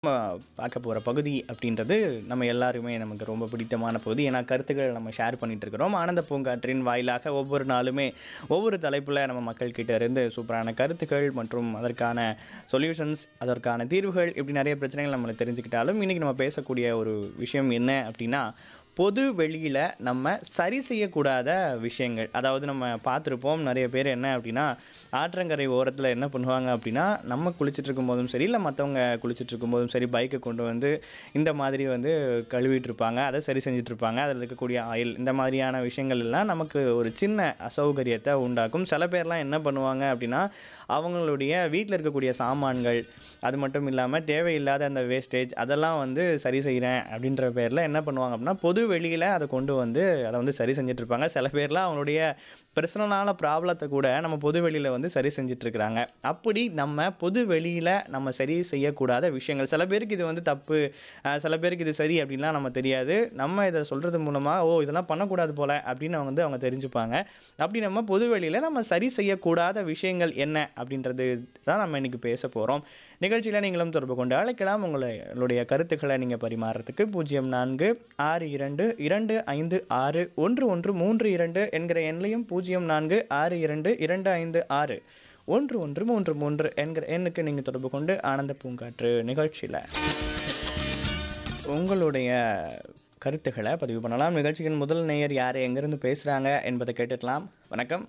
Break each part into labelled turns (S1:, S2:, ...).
S1: நம்ம பார்க்க போகிற பகுதி அப்படின்றது நம்ம எல்லாருமே நமக்கு ரொம்ப பிடித்தமான பகுதி ஏன்னா கருத்துக்கள் நம்ம ஷேர் பண்ணிட்டு இருக்கிறோம் ஆனந்த பூங்காற்றின் வாயிலாக ஒவ்வொரு நாளுமே ஒவ்வொரு தலைப்பில் நம்ம மக்கள்கிட்ட இருந்து சூப்பரான கருத்துக்கள் மற்றும் அதற்கான சொல்யூஷன்ஸ் அதற்கான தீர்வுகள் இப்படி நிறைய பிரச்சனைகள் நம்ம தெரிஞ்சுக்கிட்டாலும் இன்றைக்கி நம்ம பேசக்கூடிய ஒரு விஷயம் என்ன அப்படின்னா பொது வெளியில் நம்ம சரி செய்யக்கூடாத விஷயங்கள் அதாவது நம்ம பார்த்துருப்போம் நிறைய பேர் என்ன அப்படின்னா ஆற்றங்கரை ஓரத்தில் என்ன பண்ணுவாங்க அப்படின்னா நம்ம குளிச்சுட்டு இருக்கும்போதும் சரி இல்லை மற்றவங்க குளிச்சுட்டு இருக்கும்போதும் சரி பைக்கை கொண்டு வந்து இந்த மாதிரி வந்து கழுவிட்டு இருப்பாங்க அதை சரி செஞ்சுட்டு இருப்பாங்க அதில் இருக்கக்கூடிய ஆயில் இந்த மாதிரியான விஷயங்கள் எல்லாம் நமக்கு ஒரு சின்ன அசௌகரியத்தை உண்டாக்கும் சில பேர்லாம் என்ன பண்ணுவாங்க அப்படின்னா அவங்களுடைய வீட்டில் இருக்கக்கூடிய சாமான்கள் அது மட்டும் இல்லாமல் தேவையில்லாத அந்த வேஸ்டேஜ் அதெல்லாம் வந்து சரி செய்கிறேன் அப்படின்ற பேரில் என்ன பண்ணுவாங்க அப்படின்னா பொது வெளியில் அதை கொண்டு வந்து அதை வந்து சரி செஞ்சுட்டு இருப்பாங்க சில பேர்லாம் அவங்களுடைய பர்சனலான ப்ராப்ளத்தை கூட நம்ம பொது வெளியில் வந்து சரி செஞ்சுட்டு இருக்கிறாங்க அப்படி நம்ம பொது வெளியில் நம்ம சரி செய்யக்கூடாத விஷயங்கள் சில பேருக்கு இது வந்து தப்பு அஹ் சில பேருக்கு இது சரி அப்படின்லாம் நம்ம தெரியாது நம்ம இதை சொல்கிறது மூலமாக ஓ இதெல்லாம் பண்ணக்கூடாது போல் அப்படின்னு அவங்க வந்து அவங்க தெரிஞ்சுப்பாங்க அப்படி நம்ம பொது வெளியில் நம்ம சரி செய்யக்கூடாத விஷயங்கள் என்ன அப்படின்றது தான் நம்ம இன்றைக்கி பேச போகிறோம் நிகழ்ச்சியில் நீங்களும் தொடர்பு கொண்டு அழைக்கலாம் உங்களுடைய கருத்துக்களை நீங்கள் பரிமாறத்துக்கு பூஜ்ஜியம் நான்கு ஆறு இரண்டு இரண்டு ஐந்து ஆறு ஒன்று ஒன்று மூன்று இரண்டு என்கிற எண்ணையும் பூஜ்ஜியம் நான்கு ஆறு இரண்டு இரண்டு ஐந்து ஆறு ஒன்று ஒன்று மூன்று மூன்று என்கிற எண்ணுக்கு நீங்கள் தொடர்பு கொண்டு ஆனந்த பூங்காற்று நிகழ்ச்சியில் உங்களுடைய கருத்துக்களை பதிவு பண்ணலாம் நிகழ்ச்சியின் முதல் நேயர் யார் எங்கேருந்து பேசுகிறாங்க என்பதை கேட்டுக்கலாம் வணக்கம்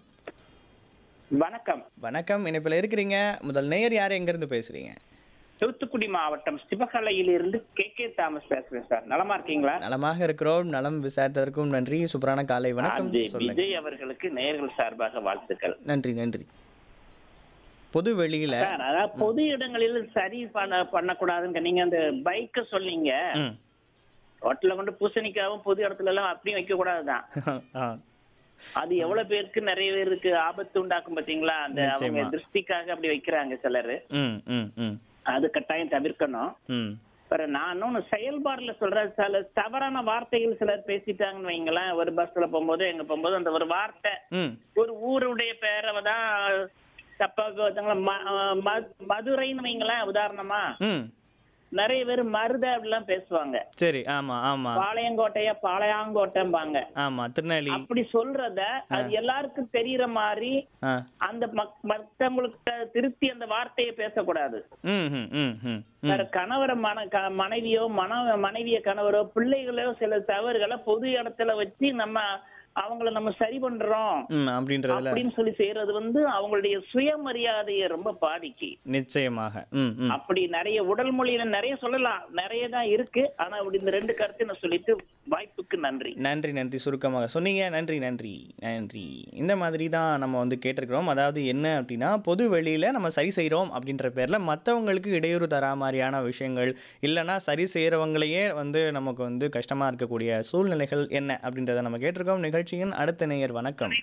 S2: வணக்கம்
S1: வணக்கம் இணைப்பில் இருக்கிறீங்க முதல் நேயர் யார் எங்கேருந்து பேசுகிறீங்க
S2: தூத்துக்குடி மாவட்டம் சிவகலையிலிருந்து கே கே தாமஸ் பேசுறேன் சார் நலமா இருக்கீங்களா
S1: நலமாக இருக்கிறோம் நலம் விசாரித்ததற்கும் நன்றி சூப்பரான காலை வணக்கம்
S2: அது
S1: சொல்லுங்க
S2: விஜய் அவர்களுக்கு நேயர்கள் சார்பாக வாழ்த்துக்கள்
S1: நன்றி நன்றி பொது வெளியில
S2: சார் அதாவது பொது இடங்களில் சரி பண்ண பண்ணக்கூடாதுங்க நீங்க அந்த பைக்க சொன்னீங்க
S1: ம்.
S2: ரோட்ல கொண்டு பூசணிக்காவும் பொது இடத்துல எல்லாம் அப்படியும் வைக்க கூடாதுதான்
S1: ஆ,
S2: அது எவ்வளவு பேருக்கு நிறைய பேருக்கு ஆபத்து உண்டாக்கும் பாத்தீங்களா அந்த அவங்க
S1: நிச்சயமா.
S2: திருஷ்டிக்காக அப்படி வைக்கிறாங்க சிலரு
S1: ம் ம் ம்
S2: அது கட்டாயம் தவிர்க்கணும்
S1: ம்
S2: வேற நான் இன்னொன்னு செயல்பாடுல சொல்றேன் சில தவறான வார்த்தைகள் சிலர் பேசிட்டாங்கன்னு வைங்களேன் ஒரு பஸ்ல போகும்போது எங்க போகும்போது அந்த ஒரு வார்த்தை
S1: ம்
S2: ஒரு ஊருடைய பேரை தான் தப்பா ஒருத்தங்கள ம- ம- மதுரைன்னு வைங்களேன் உதாரணமா
S1: ம்
S2: நிறைய பேர் மருத அப்படிலாம் பேசுவாங்க
S1: சரி ஆமா ஆமா
S2: பாளையங்கோட்டைய பாளையாங்கோட்டைம்பாங்க
S1: ஆமா திருநெல்வேலி
S2: அப்படி சொல்றத அது எல்லாருக்கும் தெரியற மாதிரி
S1: ஆ
S2: அந்த மக்- மத்தவங்களுக்கு திருத்தி அந்த வார்த்தையை பேசக்கூடாது
S1: ம் ம் ம் ம் ம்
S2: வேற கணவரை மன க- மனைவியோ மன மனைவிய கணவரோ பிள்ளைகளோ சில தவறுகளை பொது இடத்துல வச்சு நம்ம அவங்கள நம்ம சரி பண்றோம்
S1: ம் அப்படின்றதுல
S2: அப்படின்னு சொல்லி செய்யறது வந்து அவங்களுடைய சுயமரியாதையை ரொம்ப பாதிக்கு
S1: நிச்சயமாக ம் ம்
S2: அப்படி நிறைய உடல் மொழியில நிறைய சொல்லலாம் நிறைய தான் இருக்கு ஆனா அப்படி இந்த ரெண்டு கருத்தை நான் சொல்லிட்டு வாய்ப்புக்கு நன்றி
S1: நன்றி நன்றி சுருக்கமாக சொன்னீங்க நன்றி நன்றி நன்றி இந்த மாதிரி தான் நம்ம வந்து கேட்டிருக்கிறோம் அதாவது என்ன அப்படின்னா பொது வெளியில் நம்ம சரி செய்கிறோம் அப்படின்ற பேரில் மற்றவங்களுக்கு இடையூறு தரா மாதிரியான விஷயங்கள் இல்லைன்னா சரி செய்கிறவங்களையே வந்து நமக்கு வந்து கஷ்டமாக இருக்கக்கூடிய சூழ்நிலைகள் என்ன அப்படின்றத நம்ம கேட்டிருக்கோம் நிகழ்ச்சியின் அடுத்த நேயர் வணக்கம்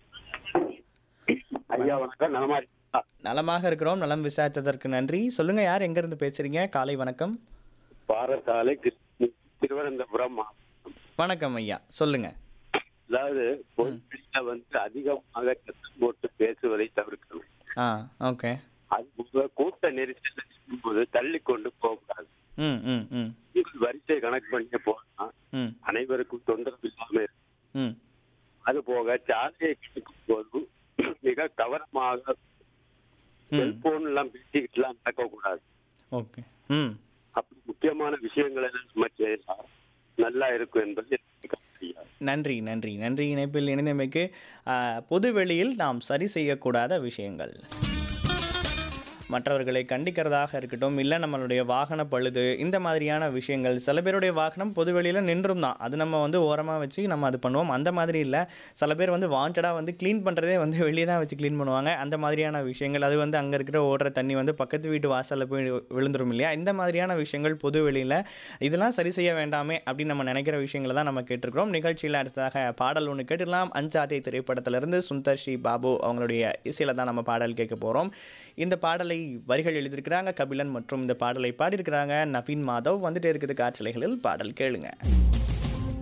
S3: ஐயா வணக்கம் நலமா இருக்கீங்களா?
S1: நலமாக இருக்கிறோம் நலம் விசாரித்ததற்கு நன்றி சொல்லுங்கள் யார் எங்கேருந்து பேசுகிறீங்க காலை வணக்கம்
S3: பாரசாலை கிருஷ்ண- திருவனந்தபுரம் மாவட்டம்.
S1: வணக்கம் ஐயா சொல்லுங்கள்
S3: அதாவது பொதுவெளியில வந்து அதிகமாக சத்தம் போட்டு பேசுவதை தவிர்க்கணும்
S1: ஆ ஓகே
S3: அது போக கூட்ட நெரிசல் போது தள்ளி கொண்டு போகக்கூடாது
S1: ம் ம் ம்
S3: உங்கள் வரிசை கணக்கு பண்ணி போனா
S1: ம்
S3: அனைவருக்கும் தொந்தரவு இல்லாம இருக்கும்
S1: ம்
S3: அது போக சாலையை கிடக்கும் போது மிக கவனமாக
S1: ம்
S3: செல்போன் எல்லாம் பேசிக்கிட்டு எல்லாம் நடக்கக்கூடாது
S1: ஓகே ம்
S3: அப்படி முக்கியமான விஷயங்களை எல்லாம் நம்ம செய்யலாம் நல்லா இருக்கும் என்பது எனக்கு கருத்து ஐயா.
S1: நன்றி நன்றி நன்றி இணைப்பில் இணைந்தமைக்கு ஆஹ், பொது வெளியில் நாம் சரி செய்யக்கூடாத விஷயங்கள் மற்றவர்களை கண்டிக்கிறதாக இருக்கட்டும் இல்லை நம்மளுடைய வாகன பழுது இந்த மாதிரியான விஷயங்கள் சில பேருடைய வாகனம் பொதுவெளியில் நின்றும் தான் அது நம்ம வந்து ஓரமாக வச்சு நம்ம அது பண்ணுவோம் அந்த மாதிரி இல்லை சில பேர் வந்து வாண்டடாக வந்து க்ளீன் பண்ணுறதே வந்து வெளியே தான் வச்சு க்ளீன் பண்ணுவாங்க அந்த மாதிரியான விஷயங்கள் அது வந்து அங்கே இருக்கிற ஓடுற தண்ணி வந்து பக்கத்து வீட்டு வாசலில் போய் விழுந்துரும் இல்லையா இந்த மாதிரியான விஷயங்கள் பொது வெளியில் இதெல்லாம் சரி செய்ய வேண்டாமே அப்படின்னு நம்ம நினைக்கிற விஷயங்களை தான் நம்ம கேட்டிருக்கிறோம் நிகழ்ச்சியில் அடுத்ததாக பாடல் ஒன்று கேட்டுடலாம் அஞ்சாதை திரைப்படத்திலிருந்து சுந்தர் ஸ்ரீ பாபு அவங்களுடைய இசையில் தான் நம்ம பாடல் கேட்க போகிறோம் இந்த பாடலை வரிகள் எழுதியிருக்கிறாங்க கபிலன் மற்றும் இந்த பாடலை பாடியிருக்கிறாங்க நவீன் மாதவ் வந்துட்டே இருக்குது காற்றலைகளில் பாடல் கேளுங்க